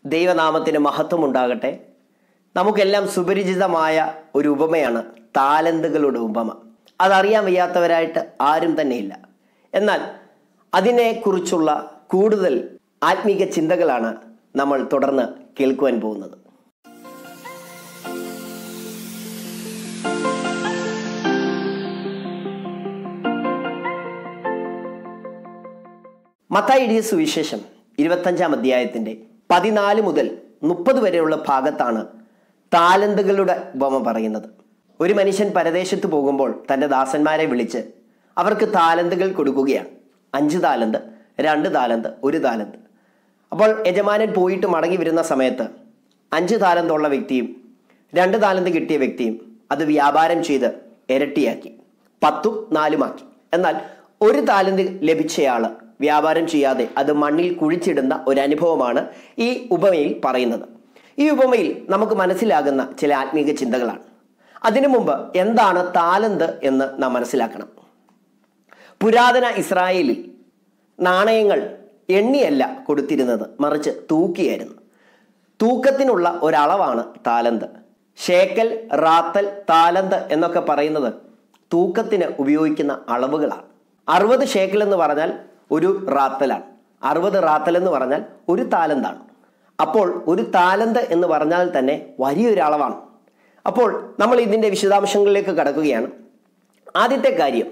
ദൈവനാമത്തിന് മഹത്വം ഉണ്ടാകട്ടെ നമുക്കെല്ലാം സുപരിചിതമായ ഒരു ഉപമയാണ് താലന്തുകളുടെ ഉപമ അതറിയാൻ വയ്യാത്തവരായിട്ട് ആരും തന്നെയില്ല എന്നാൽ അതിനെക്കുറിച്ചുള്ള കൂടുതൽ ആത്മീക ചിന്തകളാണ് നമ്മൾ തുടർന്ന് കേൾക്കുവാൻ പോകുന്നത് മത്തായി എഴുതിയ സുവിശേഷം ഇരുപത്തഞ്ചാം അധ്യായത്തിന്റെ പതിനാല് മുതൽ മുപ്പത് വരെയുള്ള ഭാഗത്താണ് താലന്തുകളുടെ ഉപമ പറയുന്നത് ഒരു മനുഷ്യൻ പരദേശത്ത് പോകുമ്പോൾ തൻ്റെ ദാസന്മാരെ വിളിച്ച് അവർക്ക് താലന്തുകൾ കൊടുക്കുകയാണ് അഞ്ച് താലന്ത് രണ്ട് താലന്ത് ഒരു താലന്ത് അപ്പോൾ യജമാനൻ പോയിട്ട് മടങ്ങി വരുന്ന സമയത്ത് അഞ്ച് താലന്തുള്ള വ്യക്തിയും രണ്ട് താലന്ത് കിട്ടിയ വ്യക്തിയും അത് വ്യാപാരം ചെയ്ത് ഇരട്ടിയാക്കി പത്തും നാലുമാക്കി എന്നാൽ ഒരു താലന്ത് ലഭിച്ചയാള് വ്യാപാരം ചെയ്യാതെ അത് മണ്ണിൽ കുഴിച്ചിടുന്ന ഒരു അനുഭവമാണ് ഈ ഉപമയിൽ പറയുന്നത് ഈ ഉപമയിൽ നമുക്ക് മനസ്സിലാകുന്ന ചില ആത്മീക ചിന്തകളാണ് അതിനു മുമ്പ് എന്താണ് താലന്ത് എന്ന് നാം മനസ്സിലാക്കണം പുരാതന ഇസ്രായേലിൽ നാണയങ്ങൾ എണ്ണിയല്ല കൊടുത്തിരുന്നത് മറിച്ച് തൂക്കിയായിരുന്നു തൂക്കത്തിനുള്ള ഒരളവാണ് താലന്ത് ഷേക്കൽ റാത്തൽ താലന്ത് എന്നൊക്കെ പറയുന്നത് തൂക്കത്തിന് ഉപയോഗിക്കുന്ന അളവുകളാണ് അറുപത് ഷേക്കൽ എന്ന് പറഞ്ഞാൽ ഒരു റാത്തലാണ് അറുപത് റാത്തൽ എന്ന് പറഞ്ഞാൽ ഒരു താലന്താണ് അപ്പോൾ ഒരു താലന്ത് എന്ന് പറഞ്ഞാൽ തന്നെ വലിയൊരു അളവാണ് അപ്പോൾ നമ്മൾ ഇതിൻ്റെ വിശദാംശങ്ങളിലേക്ക് കടക്കുകയാണ് ആദ്യത്തെ കാര്യം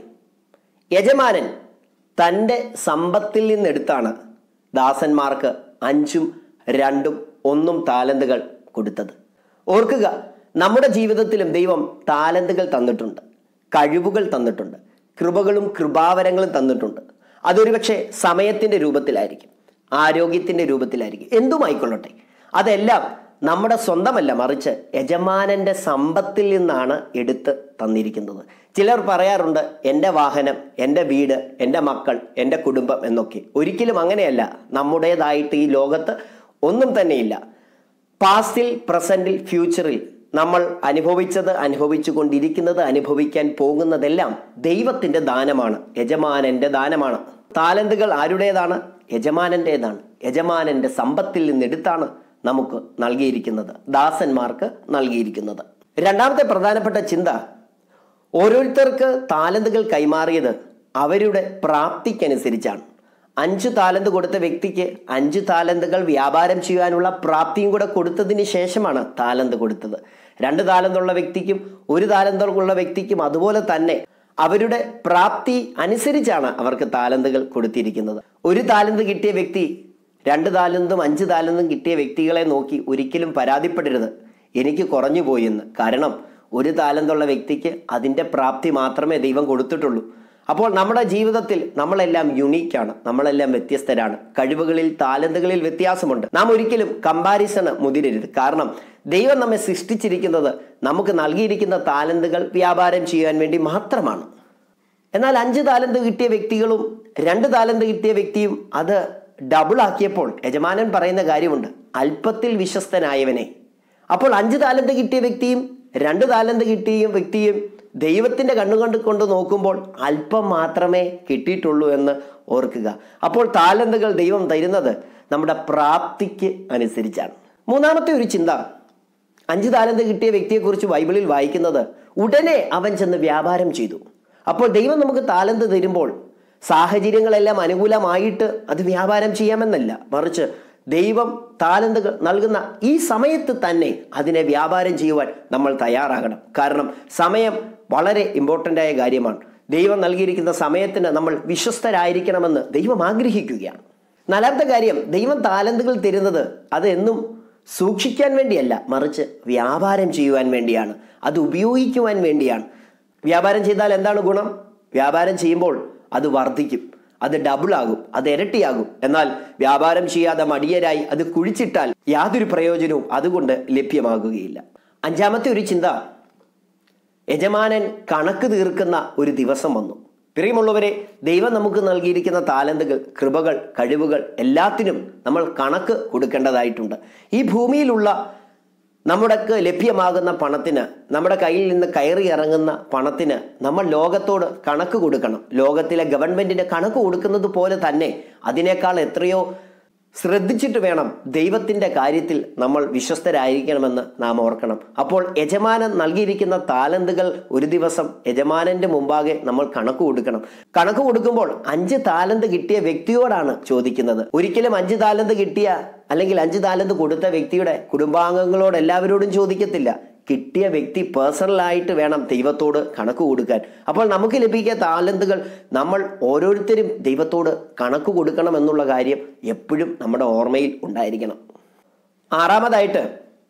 യജമാനൻ തൻ്റെ സമ്പത്തിൽ നിന്നെടുത്താണ് ദാസന്മാർക്ക് അഞ്ചും രണ്ടും ഒന്നും താലന്തുകൾ കൊടുത്തത് ഓർക്കുക നമ്മുടെ ജീവിതത്തിലും ദൈവം താലന്തുകൾ തന്നിട്ടുണ്ട് കഴിവുകൾ തന്നിട്ടുണ്ട് കൃപകളും കൃപാവരങ്ങളും തന്നിട്ടുണ്ട് അതൊരുപക്ഷെ സമയത്തിൻ്റെ രൂപത്തിലായിരിക്കും ആരോഗ്യത്തിൻ്റെ രൂപത്തിലായിരിക്കും എന്തുമായിക്കൊള്ളട്ടെ അതെല്ലാം നമ്മുടെ സ്വന്തമല്ല മറിച്ച് യജമാനന്റെ സമ്പത്തിൽ നിന്നാണ് എടുത്ത് തന്നിരിക്കുന്നത് ചിലർ പറയാറുണ്ട് എൻ്റെ വാഹനം എൻ്റെ വീട് എൻ്റെ മക്കൾ എൻ്റെ കുടുംബം എന്നൊക്കെ ഒരിക്കലും അങ്ങനെയല്ല നമ്മുടേതായിട്ട് ഈ ലോകത്ത് ഒന്നും തന്നെയില്ല പാസ്റ്റിൽ പ്രസന്റിൽ ഫ്യൂച്ചറിൽ നമ്മൾ അനുഭവിച്ചത് അനുഭവിച്ചു കൊണ്ടിരിക്കുന്നത് അനുഭവിക്കാൻ പോകുന്നതെല്ലാം ദൈവത്തിന്റെ ദാനമാണ് യജമാനന്റെ ദാനമാണ് താലന്തുകൾ ആരുടേതാണ് യജമാനന്റേതാണ് യജമാനന്റെ സമ്പത്തിൽ നിന്നെടുത്താണ് നമുക്ക് നൽകിയിരിക്കുന്നത് ദാസന്മാർക്ക് നൽകിയിരിക്കുന്നത് രണ്ടാമത്തെ പ്രധാനപ്പെട്ട ചിന്ത ഓരോരുത്തർക്ക് താലന്തുകൾ കൈമാറിയത് അവരുടെ പ്രാപ്തിക്കനുസരിച്ചാണ് അഞ്ച് താലന്ത് കൊടുത്ത വ്യക്തിക്ക് അഞ്ച് താലന്തുകൾ വ്യാപാരം ചെയ്യാനുള്ള പ്രാപ്തിയും കൂടെ കൊടുത്തതിന് ശേഷമാണ് താലന്ത് കൊടുത്തത് രണ്ട് താലന്തുള്ള വ്യക്തിക്കും ഒരു താലന്തുള്ള വ്യക്തിക്കും അതുപോലെ തന്നെ അവരുടെ പ്രാപ്തി അനുസരിച്ചാണ് അവർക്ക് താലന്തുകൾ കൊടുത്തിരിക്കുന്നത് ഒരു താലന്ത് കിട്ടിയ വ്യക്തി രണ്ട് താലന്തും അഞ്ച് താലന്തും കിട്ടിയ വ്യക്തികളെ നോക്കി ഒരിക്കലും പരാതിപ്പെടരുത് എനിക്ക് കുറഞ്ഞു പോയി എന്ന് കാരണം ഒരു താലന്തുള്ള വ്യക്തിക്ക് അതിൻ്റെ പ്രാപ്തി മാത്രമേ ദൈവം കൊടുത്തിട്ടുള്ളൂ അപ്പോൾ നമ്മുടെ ജീവിതത്തിൽ നമ്മളെല്ലാം യുണീക്കാണ് നമ്മളെല്ലാം വ്യത്യസ്തരാണ് കഴിവുകളിൽ താലന്തുകളിൽ വ്യത്യാസമുണ്ട് നാം ഒരിക്കലും കമ്പാരിസണ് മുതിരരുത് കാരണം ദൈവം നമ്മെ സൃഷ്ടിച്ചിരിക്കുന്നത് നമുക്ക് നൽകിയിരിക്കുന്ന താലന്തുകൾ വ്യാപാരം ചെയ്യാൻ വേണ്ടി മാത്രമാണ് എന്നാൽ അഞ്ച് താലന്ത് കിട്ടിയ വ്യക്തികളും രണ്ട് താലന്ത് കിട്ടിയ വ്യക്തിയും അത് ഡബിൾ ആക്കിയപ്പോൾ യജമാനൻ പറയുന്ന കാര്യമുണ്ട് അല്പത്തിൽ വിശ്വസ്തനായവനെ അപ്പോൾ അഞ്ച് താലന്ത് കിട്ടിയ വ്യക്തിയും രണ്ട് താലന്ത് കിട്ടിയ വ്യക്തിയും ദൈവത്തിന്റെ കണ്ണുകൊണ്ട് കൊണ്ട് നോക്കുമ്പോൾ അല്പം മാത്രമേ കിട്ടിയിട്ടുള്ളൂ എന്ന് ഓർക്കുക അപ്പോൾ താലന്തുകൾ ദൈവം തരുന്നത് നമ്മുടെ പ്രാപ്തിക്ക് അനുസരിച്ചാണ് മൂന്നാമത്തെ ഒരു ചിന്ത അഞ്ച് താലന്ത് കിട്ടിയ വ്യക്തിയെക്കുറിച്ച് ബൈബിളിൽ വായിക്കുന്നത് ഉടനെ അവൻ ചെന്ന് വ്യാപാരം ചെയ്തു അപ്പോൾ ദൈവം നമുക്ക് താലന്ത് തരുമ്പോൾ സാഹചര്യങ്ങളെല്ലാം അനുകൂലമായിട്ട് അത് വ്യാപാരം ചെയ്യാമെന്നല്ല മറിച്ച് ദൈവം താലന്തുകൾ നൽകുന്ന ഈ സമയത്ത് തന്നെ അതിനെ വ്യാപാരം ചെയ്യുവാൻ നമ്മൾ തയ്യാറാകണം കാരണം സമയം വളരെ ഇമ്പോർട്ടൻ്റ് ആയ കാര്യമാണ് ദൈവം നൽകിയിരിക്കുന്ന സമയത്തിന് നമ്മൾ വിശ്വസ്തരായിരിക്കണമെന്ന് ദൈവം ആഗ്രഹിക്കുകയാണ് നാലാമത്തെ കാര്യം ദൈവം താലന്തുകൾ തരുന്നത് അത് എന്നും സൂക്ഷിക്കാൻ വേണ്ടിയല്ല മറിച്ച് വ്യാപാരം ചെയ്യുവാൻ വേണ്ടിയാണ് അത് ഉപയോഗിക്കുവാൻ വേണ്ടിയാണ് വ്യാപാരം ചെയ്താൽ എന്താണ് ഗുണം വ്യാപാരം ചെയ്യുമ്പോൾ അത് വർദ്ധിക്കും അത് ഡബിൾ ആകും അത് ഇരട്ടിയാകും എന്നാൽ വ്യാപാരം ചെയ്യാതെ മടിയരായി അത് കുഴിച്ചിട്ടാൽ യാതൊരു പ്രയോജനവും അതുകൊണ്ട് ലഭ്യമാകുകയില്ല അഞ്ചാമത്തെ ഒരു ചിന്ത യജമാനൻ കണക്ക് തീർക്കുന്ന ഒരു ദിവസം വന്നു പ്രിയമുള്ളവരെ ദൈവം നമുക്ക് നൽകിയിരിക്കുന്ന താലന്തുകൾ കൃപകൾ കഴിവുകൾ എല്ലാത്തിനും നമ്മൾ കണക്ക് കൊടുക്കേണ്ടതായിട്ടുണ്ട് ഈ ഭൂമിയിലുള്ള നമ്മുടെക്ക് ലഭ്യമാകുന്ന പണത്തിന് നമ്മുടെ കയ്യിൽ നിന്ന് കയറി ഇറങ്ങുന്ന പണത്തിന് നമ്മൾ ലോകത്തോട് കണക്ക് കൊടുക്കണം ലോകത്തിലെ ഗവൺമെന്റിന് കണക്ക് കൊടുക്കുന്നത് പോലെ തന്നെ അതിനേക്കാൾ എത്രയോ ശ്രദ്ധിച്ചിട്ട് വേണം ദൈവത്തിൻ്റെ കാര്യത്തിൽ നമ്മൾ വിശ്വസ്തരായിരിക്കണമെന്ന് നാം ഓർക്കണം അപ്പോൾ യജമാനൻ നൽകിയിരിക്കുന്ന താലന്തുകൾ ഒരു ദിവസം യജമാനന്റെ മുമ്പാകെ നമ്മൾ കണക്ക് കൊടുക്കണം കണക്ക് കൊടുക്കുമ്പോൾ അഞ്ച് താലന്ത് കിട്ടിയ വ്യക്തിയോടാണ് ചോദിക്കുന്നത് ഒരിക്കലും അഞ്ച് താലന്ത് കിട്ടിയ അല്ലെങ്കിൽ അഞ്ച് താലന്ത് കൊടുത്ത വ്യക്തിയുടെ കുടുംബാംഗങ്ങളോട് എല്ലാവരോടും ചോദിക്കത്തില്ല കിട്ടിയ വ്യക്തി പേഴ്സണലായിട്ട് വേണം ദൈവത്തോട് കണക്ക് കൊടുക്കാൻ അപ്പോൾ നമുക്ക് ലഭിക്കുക താലന്തുകൾ നമ്മൾ ഓരോരുത്തരും ദൈവത്തോട് കണക്ക് കൊടുക്കണം എന്നുള്ള കാര്യം എപ്പോഴും നമ്മുടെ ഓർമ്മയിൽ ഉണ്ടായിരിക്കണം ആറാമതായിട്ട്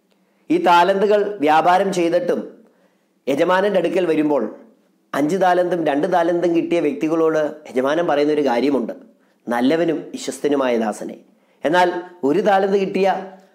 ഈ താലന്തുകൾ വ്യാപാരം ചെയ്തിട്ടും യജമാനന്റെ അടുക്കൽ വരുമ്പോൾ അഞ്ച് താലന്തും രണ്ട് താലന്തും കിട്ടിയ വ്യക്തികളോട് യജമാനൻ പറയുന്ന ഒരു കാര്യമുണ്ട് നല്ലവനും വിശ്വസ്തനുമായ ദാസനെ എന്നാൽ ഒരു താലന്ത് കിട്ടിയ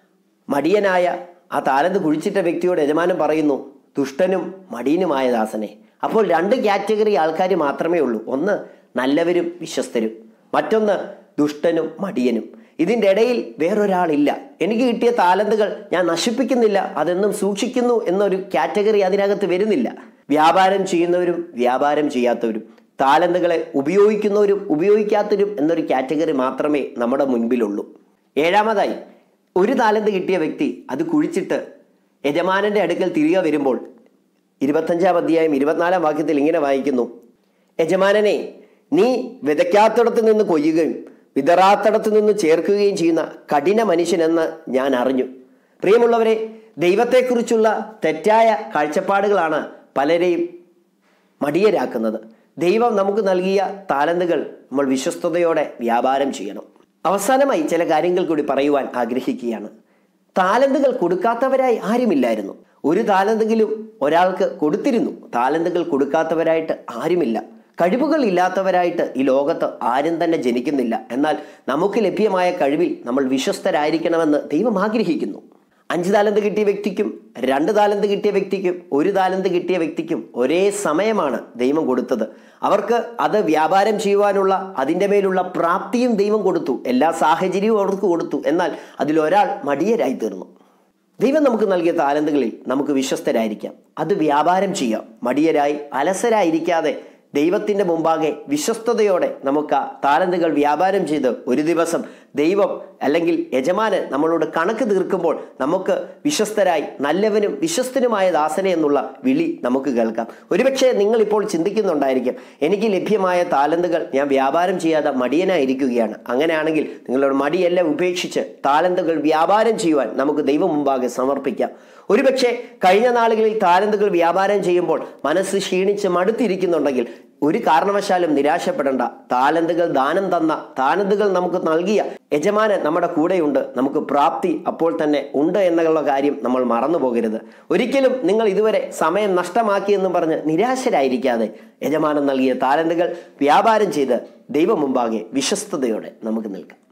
മടിയനായ ആ താലന്ത് കുഴിച്ചിട്ട വ്യക്തിയോട് യജമാനൻ പറയുന്നു ദുഷ്ടനും മടിയനുമായ ദാസനെ അപ്പോൾ രണ്ട് കാറ്റഗറി ആൾക്കാർ മാത്രമേ ഉള്ളൂ ഒന്ന് നല്ലവരും വിശ്വസ്തരും മറ്റൊന്ന് ദുഷ്ടനും മടിയനും ഇതിൻ്റെ ഇടയിൽ വേറൊരാളില്ല എനിക്ക് കിട്ടിയ താലന്തുകൾ ഞാൻ നശിപ്പിക്കുന്നില്ല അതെന്നും സൂക്ഷിക്കുന്നു എന്നൊരു കാറ്റഗറി അതിനകത്ത് വരുന്നില്ല വ്യാപാരം ചെയ്യുന്നവരും വ്യാപാരം ചെയ്യാത്തവരും താലന്തുകളെ ഉപയോഗിക്കുന്നവരും ഉപയോഗിക്കാത്തവരും എന്നൊരു കാറ്റഗറി മാത്രമേ നമ്മുടെ മുൻപിലുള്ളൂ ഏഴാമതായി ഒരു താലന്ത് കിട്ടിയ വ്യക്തി അത് കുഴിച്ചിട്ട് യജമാനന്റെ അടുക്കൽ തിരികെ വരുമ്പോൾ ഇരുപത്തഞ്ചാം അധ്യായം ഇരുപത്തിനാലാം വാക്യത്തിൽ ഇങ്ങനെ വായിക്കുന്നു യജമാനനെ നീ വിതയ്ക്കാത്തിടത്ത് നിന്ന് കൊയ്യുകയും വിതറാത്തിടത്ത് നിന്ന് ചേർക്കുകയും ചെയ്യുന്ന കഠിന മനുഷ്യനെന്ന് ഞാൻ അറിഞ്ഞു പ്രിയമുള്ളവരെ ദൈവത്തെക്കുറിച്ചുള്ള തെറ്റായ കാഴ്ചപ്പാടുകളാണ് പലരെയും മടിയരാക്കുന്നത് ദൈവം നമുക്ക് നൽകിയ താലന്തുകൾ നമ്മൾ വിശ്വസ്തയോടെ വ്യാപാരം ചെയ്യണം അവസാനമായി ചില കാര്യങ്ങൾ കൂടി പറയുവാൻ ആഗ്രഹിക്കുകയാണ് താലന്തുകൾ കൊടുക്കാത്തവരായി ആരുമില്ലായിരുന്നു ഒരു താലന്തെങ്കിലും ഒരാൾക്ക് കൊടുത്തിരുന്നു താലന്തുകൾ കൊടുക്കാത്തവരായിട്ട് ആരുമില്ല കഴിവുകൾ ഇല്ലാത്തവരായിട്ട് ഈ ലോകത്ത് ആരും തന്നെ ജനിക്കുന്നില്ല എന്നാൽ നമുക്ക് ലഭ്യമായ കഴിവിൽ നമ്മൾ വിശ്വസ്തരായിരിക്കണമെന്ന് ദൈവം ആഗ്രഹിക്കുന്നു അഞ്ച് താലന്ത് കിട്ടിയ വ്യക്തിക്കും രണ്ട് താലന്ത് കിട്ടിയ വ്യക്തിക്കും ഒരു താലന്ത് കിട്ടിയ വ്യക്തിക്കും ഒരേ സമയമാണ് ദൈവം കൊടുത്തത് അവർക്ക് അത് വ്യാപാരം ചെയ്യുവാനുള്ള അതിൻ്റെ മേലുള്ള പ്രാപ്തിയും ദൈവം കൊടുത്തു എല്ലാ സാഹചര്യവും അവർക്ക് കൊടുത്തു എന്നാൽ അതിലൊരാൾ മടിയരായി തീർന്നു ദൈവം നമുക്ക് നൽകിയ താലന്തുകളിൽ നമുക്ക് വിശ്വസ്തരായിരിക്കാം അത് വ്യാപാരം ചെയ്യാം മടിയരായി അലസരായിരിക്കാതെ ദൈവത്തിൻ്റെ മുമ്പാകെ വിശ്വസ്തയോടെ നമുക്ക് ആ താലന്തുകൾ വ്യാപാരം ചെയ്ത് ഒരു ദിവസം ദൈവം അല്ലെങ്കിൽ യജമാനൻ നമ്മളോട് കണക്ക് തീർക്കുമ്പോൾ നമുക്ക് വിശ്വസ്തരായി നല്ലവനും വിശ്വസ്തനുമായ ദാസനെ എന്നുള്ള വിളി നമുക്ക് കേൾക്കാം ഒരുപക്ഷെ നിങ്ങൾ ഇപ്പോൾ ചിന്തിക്കുന്നുണ്ടായിരിക്കും എനിക്ക് ലഭ്യമായ താലന്തുകൾ ഞാൻ വ്യാപാരം ചെയ്യാതെ മടിയനായിരിക്കുകയാണ് അങ്ങനെയാണെങ്കിൽ നിങ്ങളുടെ മടിയെല്ലാം ഉപേക്ഷിച്ച് താലന്തുകൾ വ്യാപാരം ചെയ്യുവാൻ നമുക്ക് ദൈവം മുമ്പാകെ സമർപ്പിക്കാം ഒരുപക്ഷെ കഴിഞ്ഞ നാളുകളിൽ താലന്തുകൾ വ്യാപാരം ചെയ്യുമ്പോൾ മനസ്സ് ക്ഷീണിച്ച് മടുത്തിരിക്കുന്നുണ്ടെങ്കിൽ ഒരു കാരണവശാലും നിരാശപ്പെടേണ്ട താലന്തുകൾ ദാനം തന്ന താലന്തുകൾ നമുക്ക് നൽകിയ യജമാനൻ നമ്മുടെ കൂടെയുണ്ട് നമുക്ക് പ്രാപ്തി അപ്പോൾ തന്നെ ഉണ്ട് എന്നുള്ള കാര്യം നമ്മൾ മറന്നു പോകരുത് ഒരിക്കലും നിങ്ങൾ ഇതുവരെ സമയം നഷ്ടമാക്കിയെന്ന് പറഞ്ഞ് നിരാശരായിരിക്കാതെ യജമാനൻ നൽകിയ താലന്തുകൾ വ്യാപാരം ചെയ്ത് ദൈവം മുമ്പാകെ വിശ്വസ്തയോടെ നമുക്ക് നിൽക്കാം